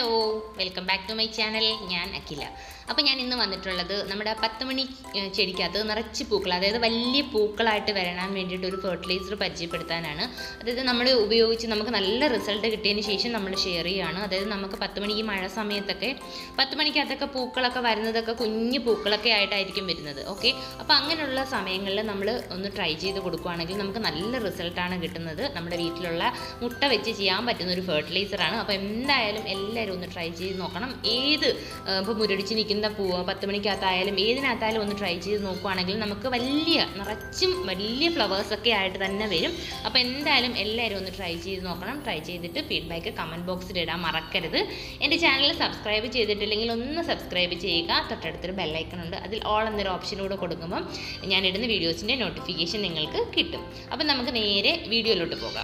hello welcome back to my channel ഞാൻ അഖില അപ്പോൾ ഞാൻ ഇന്ന് വന്നിട്ടുള്ളത് നമ്മുടെ പത്ത് മണി ഏഹ്, ചെടിക്കകത്ത് നിറച്ച് പൂക്കൾ അതായത് വലിയ പൂക്കളായിട്ട് വരാൻ വേണ്ടിയിട്ട് ഒരു ഫെർട്ടിലൈസർ പരിചയപ്പെടുത്താനാണ് അതായത് നമ്മൾ ഉപയോഗിച്ച് നമുക്ക് നല്ല റിസൾട്ട് കിട്ടിയതിന് ശേഷം നമ്മൾ ഷെയർ ചെയ്യുകയാണ് അതായത് നമുക്ക് പത്ത് മണി ഈ മഴ സമയത്തൊക്കെ പത്ത് മണിക്കകത്തൊക്കെ പൂക്കളൊക്കെ വരുന്നതൊക്കെ കുഞ്ഞു പൂക്കളൊക്കെ ആയിട്ടായിരിക്കും വരുന്നത് ഓക്കെ അപ്പോൾ അങ്ങനെയുള്ള സമയങ്ങളിൽ നമ്മൾ ഒന്ന് ട്രൈ ചെയ്ത് കൊടുക്കുകയാണെങ്കിൽ നമുക്ക് നല്ല റിസൾട്ടാണ് കിട്ടുന്നത് നമ്മുടെ വീട്ടിലുള്ള മുട്ട വെച്ച് ചെയ്യാൻ പറ്റുന്ന ഒരു ഫെർട്ടിലൈസറാണ് അപ്പോൾ എന്തായാലും എല്ലാവരും ഒന്ന് ട്രൈ ചെയ്ത് നോക്കണം ഏത് ഇപ്പോൾ മുരടിച്ച് നിൽക്കുന്ന പൂ പത്ത് മണിക്കകത്തായാലും ഏതിനകത്തായാലും ഒന്ന് ട്രൈ ചെയ്ത് നോക്കുകയാണെങ്കിൽ നമുക്ക് വലിയ നിറച്ചും വലിയ ഫ്ലവേഴ്സൊക്കെ ആയിട്ട് തന്നെ വരും അപ്പോൾ എന്തായാലും എല്ലാവരും ഒന്ന് ട്രൈ ചെയ്ത് നോക്കണം ട്രൈ ചെയ്തിട്ട് ഫീഡ്ബാക്ക് കമൻറ്റ് ബോക്സിൽ ഇടാൻ മറക്കരുത് എൻ്റെ ചാനൽ സബ്സ്ക്രൈബ് ചെയ്തിട്ടില്ലെങ്കിൽ ഒന്ന് സബ്സ്ക്രൈബ് ചെയ്യുക തൊട്ടടുത്തൊരു ബെല്ലൈക്കൺ ഉണ്ട് അതിൽ ഓൾ എന്നൊരു ഓപ്ഷനൂടെ കൊടുക്കുമ്പം ഞാൻ ഇടുന്ന വീഡിയോസിൻ്റെ നോട്ടിഫിക്കേഷൻ നിങ്ങൾക്ക് കിട്ടും അപ്പം നമുക്ക് നേരെ വീഡിയോയിലോട്ട് പോകാം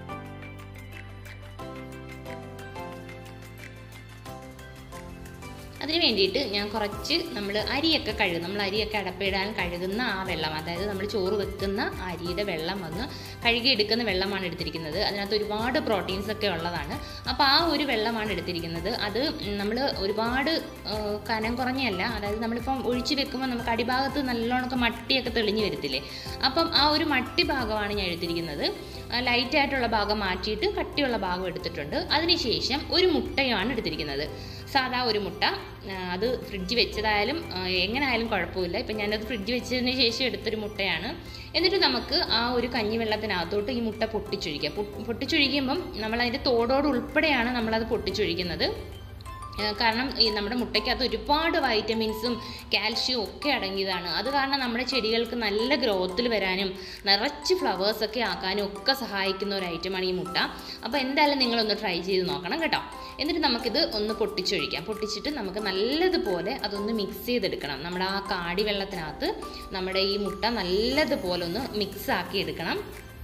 അതിന് വേണ്ടിയിട്ട് ഞാൻ കുറച്ച് നമ്മൾ അരിയൊക്കെ കഴുകും നമ്മൾ അരിയൊക്കെ അടപ്പിടാൻ കഴുകുന്ന ആ വെള്ളം അതായത് നമ്മൾ ചോറ് വെക്കുന്ന അരിയുടെ വെള്ളം വന്ന് കഴുകിയെടുക്കുന്ന വെള്ളമാണ് എടുത്തിരിക്കുന്നത് അതിനകത്ത് ഒരുപാട് പ്രോട്ടീൻസ് ഒക്കെ ഉള്ളതാണ് അപ്പോൾ ആ ഒരു വെള്ളമാണ് എടുത്തിരിക്കുന്നത് അത് നമ്മൾ ഒരുപാട് ആ, കനം കുറഞ്ഞല്ല അതായത് നമ്മളിപ്പം ഒഴിച്ച് വെക്കുമ്പോൾ നമുക്ക് അടിഭാഗത്ത് നല്ലോണമൊക്കെ മട്ടിയൊക്കെ തെളിഞ്ഞ് വരത്തില്ലേ അപ്പം ആ ഒരു മട്ടി ഭാഗമാണ് ഞാൻ എടുത്തിരിക്കുന്നത് ലൈറ്റ് ആയിട്ടുള്ള ഭാഗം മാറ്റിയിട്ട് കട്ടിയുള്ള ഭാഗം എടുത്തിട്ടുണ്ട് അതിനുശേഷം ഒരു മുട്ടയാണ് എടുത്തിരിക്കുന്നത് സാധാ ഒരു മുട്ട ആ, അത് ഫ്രിഡ്ജ് വെച്ചതായാലും ആ, എങ്ങനെയായാലും കുഴപ്പമില്ല ഇപ്പം ഞാനത് ഫ്രിഡ്ജ് വെച്ചതിന് ശേഷം എടുത്തൊരു മുട്ടയാണ് എന്നിട്ട് നമുക്ക് ആ ഒരു കഞ്ഞി വെള്ളത്തിനകത്തോട്ട് ഈ മുട്ട പൊട്ടിച്ചൊഴിക്കുക പൊ- പൊട്ടിച്ചൊഴിക്കുമ്പം നമ്മൾ അതിൻ്റെ തോടോട് ഉൾപ്പെടെയാണ് നമ്മളത് പൊട്ടിച്ചൊഴിക്കുന്നത് ഏഹ് കാരണം ഈ നമ്മുടെ മുട്ടയ്ക്കകത്ത് ഒരുപാട് വൈറ്റമിൻസും കാൽഷ്യവും ഒക്കെ അടങ്ങിയതാണ് അത് കാരണം നമ്മുടെ ചെടികൾക്ക് നല്ല ഗ്രോത്തിൽ വരാനും നിറച്ച് ഫ്ലവേഴ്സ് ഒക്കെ ആക്കാനും ഒക്കെ സഹായിക്കുന്ന ഒരു ഐറ്റമാണ് ഈ മുട്ട അപ്പോൾ എന്തായാലും നിങ്ങളൊന്ന് ട്രൈ ചെയ്ത് നോക്കണം കേട്ടോ എന്നിട്ട് നമുക്കിത് ഒന്ന് പൊട്ടിച്ചൊഴിക്കാം പൊട്ടിച്ചിട്ട് നമുക്ക് നല്ലതുപോലെ അതൊന്ന് മിക്സ് ചെയ്തെടുക്കണം നമ്മുടെ ആ കാടി വെള്ളത്തിനകത്ത് നമ്മുടെ ഈ മുട്ട നല്ലതുപോലെ ഒന്ന് മിക്സ് ആക്കി എടുക്കണം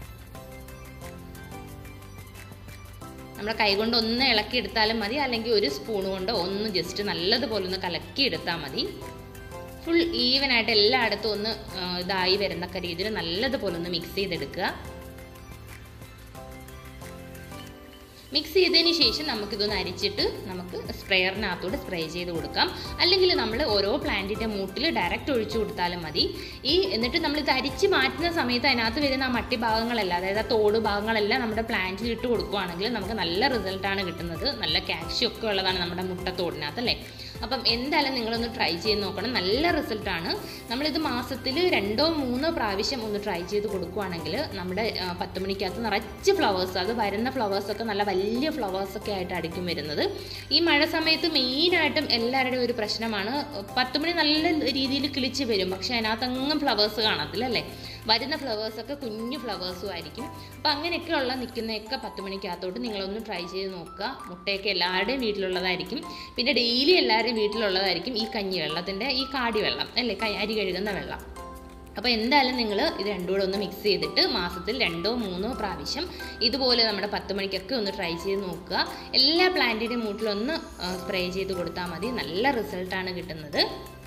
നമ്മുടെ കൈ കൊണ്ട് ഒന്ന് ഇളക്കി എടുത്താലും മതി അല്ലെങ്കിൽ ഒരു സ്പൂൺ കൊണ്ട് ഒന്ന് ജസ്റ്റ് നല്ലതുപോലെ ഒന്ന് കലക്കി എടുത്താൽ മതി ഫുൾ ഈവൻ ആയിട്ട് എല്ലായിടത്തും ഒന്ന് ആ, ഇതായി വരുന്നൊക്കെ രീതിയിൽ നല്ലതുപോലെ ഒന്ന് മിക്സ് ചെയ്തെടുക്കുക മിക്സ് ചെയ്തതിന് ശേഷം നമുക്കിതൊന്ന് അരിച്ചിട്ട് നമുക്ക് സ്പ്രെയറിനകത്തോട് സ്പ്രേ ചെയ്ത് കൊടുക്കാം അല്ലെങ്കിൽ നമ്മൾ ഓരോ പ്ലാന്റിൻ്റെ മൂട്ടിൽ ഡയറക്റ്റ് ഒഴിച്ചു കൊടുത്താലും മതി ഈ എന്നിട്ട് നമ്മൾ ഇത് അരിച്ച് മാറ്റുന്ന സമയത്ത് അതിനകത്ത് വരുന്ന ആ മട്ടി ഭാഗങ്ങളെല്ലാം അതായത് ആ തോട് ഭാഗങ്ങളെല്ലാം നമ്മുടെ പ്ലാന്റിൽ ഇട്ട് കൊടുക്കുകയാണെങ്കിൽ നമുക്ക് നല്ല റിസൾട്ടാണ് കിട്ടുന്നത് നല്ല കാൽഷ്യം ഒക്കെ ഉള്ളതാണ് നമ്മുടെ മുട്ടത്തോടിനകത്ത് അല്ലേ അപ്പം എന്തായാലും നിങ്ങളൊന്ന് ട്രൈ ചെയ്ത് നോക്കണം നല്ല റിസൾട്ടാണ് നമ്മളിത് മാസത്തിൽ രണ്ടോ മൂന്നോ പ്രാവശ്യം ഒന്ന് ട്രൈ ചെയ്ത് കൊടുക്കുകയാണെങ്കിൽ നമ്മുടെ ആ, പത്ത് മണിക്കകത്ത് നിറച്ച് ഫ്ലവേഴ്സ് അത് വരുന്ന ഫ്ലവേഴ്സൊക്കെ നല്ല വലിയ ഫ്ലവേഴ്സൊക്കെ ആയിട്ടായിരിക്കും വരുന്നത് ഈ മഴ സമയത്ത് മെയിനായിട്ടും എല്ലാവരുടെയും ഒരു പ്രശ്നമാണ് പത്ത് മണി നല്ല രീതിയിൽ കിളിച്ച് വരും പക്ഷെ അതിനകത്തെങ്ങും ഫ്ലവേഴ്സ് കാണത്തില്ല അല്ലേ വരുന്ന ഫ്ലവേഴ്സൊക്കെ കുഞ്ഞു ഫ്ലവേഴ്സും ആയിരിക്കും അപ്പം അങ്ങനെയൊക്കെയുള്ള നിൽക്കുന്നതൊക്കെ പത്ത് മണിക്കകത്തോട്ട് നിങ്ങളൊന്ന് ട്രൈ ചെയ്ത് നോക്കുക മുട്ടയൊക്കെ എല്ലാവരുടെയും വീട്ടിലുള്ളതായിരിക്കും പിന്നെ ഡെയിലി എല്ലാവരുടെയും വീട്ടിലുള്ളതായിരിക്കും ഈ കഞ്ഞി വെള്ളത്തിൻ്റെ ഈ കാടി വെള്ളം അല്ലേ കൈ- അരി കഴുകുന്ന വെള്ളം അപ്പോൾ എന്തായാലും നിങ്ങൾ ഇത് രണ്ടും കൂടെ ഒന്ന് മിക്സ് ചെയ്തിട്ട് മാസത്തിൽ രണ്ടോ മൂന്നോ പ്രാവശ്യം ഇതുപോലെ നമ്മുടെ പത്ത് മണിക്കൊക്കെ ഒന്ന് ട്രൈ ചെയ്ത് നോക്കുക എല്ലാ പ്ലാന്റിൻ്റെ മൂട്ടിലൊന്ന് സ്പ്രേ ചെയ്ത് കൊടുത്താൽ മതി നല്ല റിസൾട്ടാണ് കിട്ടുന്നത്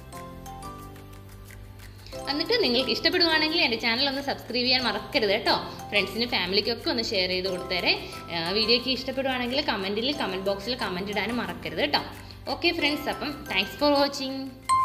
എന്നിട്ട് നിങ്ങൾക്ക് ഇഷ്ടപ്പെടുവാണെങ്കിൽ എൻ്റെ ചാനൽ ഒന്ന് സബ്സ്ക്രൈബ് ചെയ്യാൻ മറക്കരുത് കേട്ടോ ഫ്രണ്ട്സിനും ഫാമിലിക്കൊക്കെ ഒന്ന് ഷെയർ ചെയ്ത് കൊടുത്തേരെ വീഡിയോയ്ക്ക് ഇഷ്ടപ്പെടുവാണെങ്കിൽ കമൻറ്റിൽ കമൻറ്റ് ബോക്സിൽ കമൻറ്റ് ഇടാനും മറക്കരുത് കേട്ടോ ഓക്കെ ഫ്രണ്ട്സ് അപ്പം താങ്ക്സ് ഫോർ വാച്ചിങ്